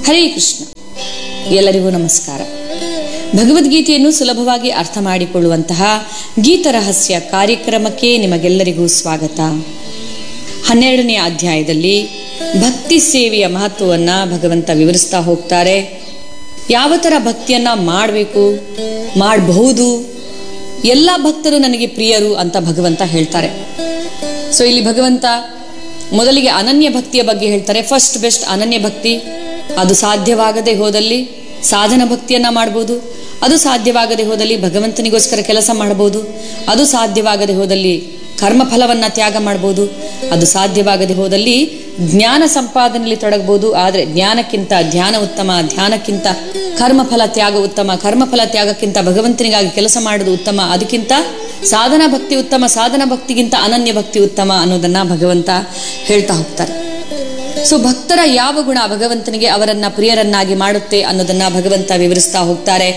ಹರೇ ಕೃಷ್ಣ ಎಲ್ಲರಿಗೂ ನಮಸ್ಕಾರ ಭಗವದ್ಗೀತೆಯನ್ನು ಸುಲಭವಾಗಿ ಅರ್ಥ ಮಾಡಿಕೊಳ್ಳುವಂತಹ ಗೀತರಹಸ್ಯ ಕಾರ್ಯಕ್ರಮಕ್ಕೆ ನಿಮಗೆಲ್ಲರಿಗೂ ಸ್ವಾಗತ ಹನ್ನೆರಡನೇ ಅಧ್ಯಾಯದಲ್ಲಿ ಭಕ್ತಿ ಸೇವೆಯ ಮಹತ್ವವನ್ನು ಭಗವಂತ ವಿವರಿಸ್ತಾ ಹೋಗ್ತಾರೆ ಯಾವ ಥರ ಭಕ್ತಿಯನ್ನ ಮಾಡಬೇಕು ಮಾಡಬಹುದು ಎಲ್ಲ ಭಕ್ತರು ನನಗೆ ಪ್ರಿಯರು ಅಂತ ಭಗವಂತ ಹೇಳ್ತಾರೆ ಸೊ ಇಲ್ಲಿ ಭಗವಂತ ಮೊದಲಿಗೆ ಅನನ್ಯ ಭಕ್ತಿಯ ಬಗ್ಗೆ ಹೇಳ್ತಾರೆ ಫಸ್ಟ್ ಬೆಸ್ಟ್ ಅನನ್ಯ ಭಕ್ತಿ ಅದು ಸಾಧ್ಯವಾಗದೆ ಹೋದಲ್ಲಿ ಸಾಧನ ಭಕ್ತಿಯನ್ನ ಮಾಡ್ಬೋದು ಅದು ಸಾಧ್ಯವಾಗದೆ ಹೋದಲ್ಲಿ ಭಗವಂತನಿಗೋಸ್ಕರ ಕೆಲಸ ಮಾಡ್ಬೋದು ಅದು ಸಾಧ್ಯವಾಗದೆ ಹೋದಲ್ಲಿ ಕರ್ಮಫಲವನ್ನ ತ್ಯಾಗ ಮಾಡ್ಬೋದು ಅದು ಸಾಧ್ಯವಾಗದೆ ಹೋದಲ್ಲಿ ಜ್ಞಾನ ಸಂಪಾದನೆಯಲ್ಲಿ ತೊಡಗಬಹುದು ಆದರೆ ಜ್ಞಾನಕ್ಕಿಂತ ಧ್ಯಾನ ಉತ್ತಮ ಧ್ಯಾನಕ್ಕಿಂತ ಕರ್ಮಫಲ ತ್ಯಾಗ ಉತ್ತಮ ಕರ್ಮಫಲ ತ್ಯಾಗಕ್ಕಿಂತ ಭಗವಂತನಿಗಾಗಿ ಕೆಲಸ ಮಾಡೋದು ಉತ್ತಮ ಅದಕ್ಕಿಂತ ಸಾಧನ ಭಕ್ತಿ ಉತ್ತಮ ಸಾಧನ ಭಕ್ತಿಗಿಂತ ಅನನ್ಯ ಭಕ್ತಿ ಉತ್ತಮ ಅನ್ನೋದನ್ನ ಭಗವಂತ ಹೇಳ್ತಾ ಹೋಗ್ತಾರೆ ಸೊ ಭಕ್ತರ ಯಾವ ಗುಣ ಭಗವಂತನಿಗೆ ಅವರನ್ನ ಪ್ರಿಯರನ್ನಾಗಿ ಮಾಡುತ್ತೆ ಅನ್ನೋದನ್ನ ಭಗವಂತ ವಿವರಿಸ್ತಾ ಹೋಗ್ತಾರೆ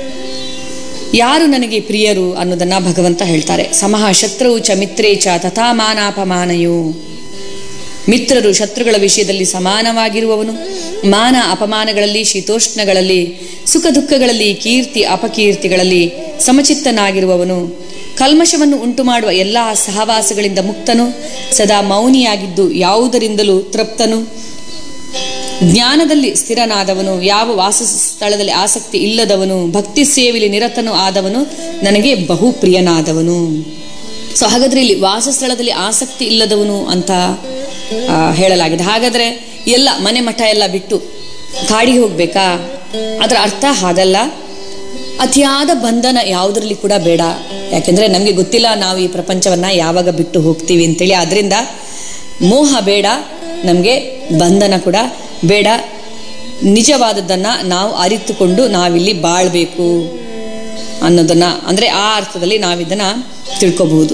ಯಾರು ನನಗೆ ಪ್ರಿಯರು ಅನ್ನೋದನ್ನ ಭಗವಂತ ಹೇಳ್ತಾರೆ ಸಮಹ ಶತ್ರು ಚ ಮಿತ್ರೇ ಚ ತಥಾ ಮಾನಾಪಮಾನಯೋ ಮಿತ್ರರು ಶತ್ರುಗಳ ವಿಷಯದಲ್ಲಿ ಸಮಾನವಾಗಿರುವವನು ಮಾನ ಅಪಮಾನಗಳಲ್ಲಿ ಶೀತೋಷ್ಣಗಳಲ್ಲಿ ಸುಖ ದುಃಖಗಳಲ್ಲಿ ಕೀರ್ತಿ ಅಪಕೀರ್ತಿಗಳಲ್ಲಿ ಸಮಚಿತ್ತನಾಗಿರುವವನು ಕಲ್ಮಶವನ್ನು ಉಂಟು ಮಾಡುವ ಎಲ್ಲ ಸಹವಾಸಗಳಿಂದ ಮುಕ್ತನು ಸದಾ ಮೌನಿಯಾಗಿದ್ದು ಯಾವುದರಿಂದಲೂ ತೃಪ್ತನು ಜ್ಞಾನದಲ್ಲಿ ಸ್ಥಿರನಾದವನು ಯಾವ ವಾಸಸ್ಥಳದಲ್ಲಿ ಆಸಕ್ತಿ ಇಲ್ಲದವನು ಭಕ್ತಿ ಸೇವೆಯಲ್ಲಿ ನಿರತನು ಆದವನು ನನಗೆ ಬಹು ಪ್ರಿಯನಾದವನು ಸೊ ಹಾಗಾದ್ರೆ ಇಲ್ಲಿ ವಾಸಸ್ಥಳದಲ್ಲಿ ಆಸಕ್ತಿ ಇಲ್ಲದವನು ಅಂತ ಆ, ಹೇಳಲಾಗಿದೆ ಹಾಗಾದ್ರೆ ಎಲ್ಲ ಮನೆ ಮಠ ಎಲ್ಲ ಬಿಟ್ಟು ಕಾಡಿಗೆ ಹೋಗ್ಬೇಕಾ ಅದರ ಅರ್ಥ ಹಾಗಲ್ಲ ಅತಿಯಾದ ಬಂಧನ ಯಾವುದರಲ್ಲಿ ಕೂಡ ಬೇಡ ಯಾಕೆಂದ್ರೆ ನಮಗೆ ಗೊತ್ತಿಲ್ಲ ನಾವು ಈ ಪ್ರಪಂಚವನ್ನ ಯಾವಾಗ ಬಿಟ್ಟು ಹೋಗ್ತೀವಿ ಅಂತೇಳಿ ಅದರಿಂದ ಮೋಹ ಬೇಡ ನಮಗೆ ಬಂಧನ ಕೂಡ ಬೇಡ ನಿಜವಾದದ್ದನ್ನ ನಾವು ಅರಿತುಕೊಂಡು ನಾವಿಲ್ಲಿ ಬಾಳ್ಬೇಕು ಅನ್ನೋದನ್ನ ಅಂದ್ರೆ ಆ ಅರ್ಥದಲ್ಲಿ ನಾವಿದನ್ನ ತಿಳ್ಕೋಬಹುದು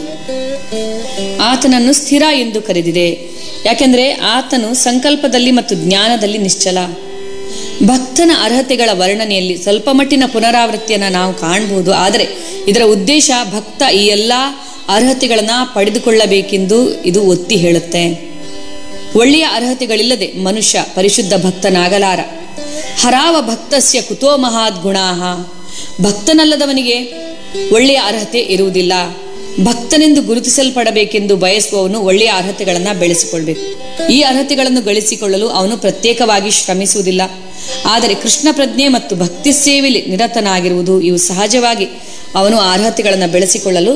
ಆತನನ್ನು ಸ್ಥಿರ ಎಂದು ಕರೆದಿದೆ ಯಾಕೆಂದ್ರೆ ಆತನು ಸಂಕಲ್ಪದಲ್ಲಿ ಮತ್ತು ಜ್ಞಾನದಲ್ಲಿ ನಿಶ್ಚಲ ಭಕ್ತನ ಅರ್ಹತೆಗಳ ವರ್ಣನೆಯಲ್ಲಿ ಸ್ವಲ್ಪ ಮಟ್ಟಿನ ಪುನರಾವೃತ್ತಿಯನ್ನ ನಾವು ಕಾಣಬಹುದು ಆದರೆ ಇದರ ಉದ್ದೇಶ ಭಕ್ತ ಈ ಎಲ್ಲ ಅರ್ಹತೆಗಳನ್ನ ಪಡೆದುಕೊಳ್ಳಬೇಕೆಂದು ಇದು ಒತ್ತಿ ಹೇಳುತ್ತೆ ಒಳ್ಳೆಯ ಅರ್ಹತೆಗಳಿಲ್ಲದೆ ಮನುಷ್ಯ ಪರಿಶುದ್ಧ ಭಕ್ತನಾಗಲಾರ ಹರಾವ ಭಕ್ತಸ್ಯ ಕುತೋ ಮಹಾದ್ಗುಣಾಹ ಭಕ್ತನಲ್ಲದವನಿಗೆ ಒಳ್ಳೆಯ ಅರ್ಹತೆ ಇರುವುದಿಲ್ಲ ಭಕ್ತನೆಂದು ಗುರುತಿಸಲ್ಪಡಬೇಕೆಂದು ಬಯಸುವವನು ಒಳ್ಳೆಯ ಅರ್ಹತೆಗಳನ್ನು ಬೆಳೆಸಿಕೊಳ್ಬೇಕು ಈ ಅರ್ಹತೆಗಳನ್ನು ಗಳಿಸಿಕೊಳ್ಳಲು ಅವನು ಪ್ರತ್ಯೇಕವಾಗಿ ಶ್ರಮಿಸುವುದಿಲ್ಲ ಆದರೆ ಕೃಷ್ಣ ಪ್ರಜ್ಞೆ ಮತ್ತು ಭಕ್ತಿ ಸೇವೆಯಲ್ಲಿ ನಿರತನಾಗಿರುವುದು ಇವು ಸಹಜವಾಗಿ ಅವನು ಆ ಅರ್ಹತೆಗಳನ್ನು ಬೆಳೆಸಿಕೊಳ್ಳಲು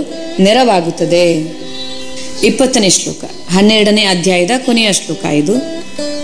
ನೆರವಾಗುತ್ತದೆ ಇಪ್ಪತ್ತನೇ ಶ್ಲೋಕ ಹನ್ನೆರಡನೇ ಅಧ್ಯಾಯದ ಕೊನೆಯ ಶ್ಲೋಕ ಇದು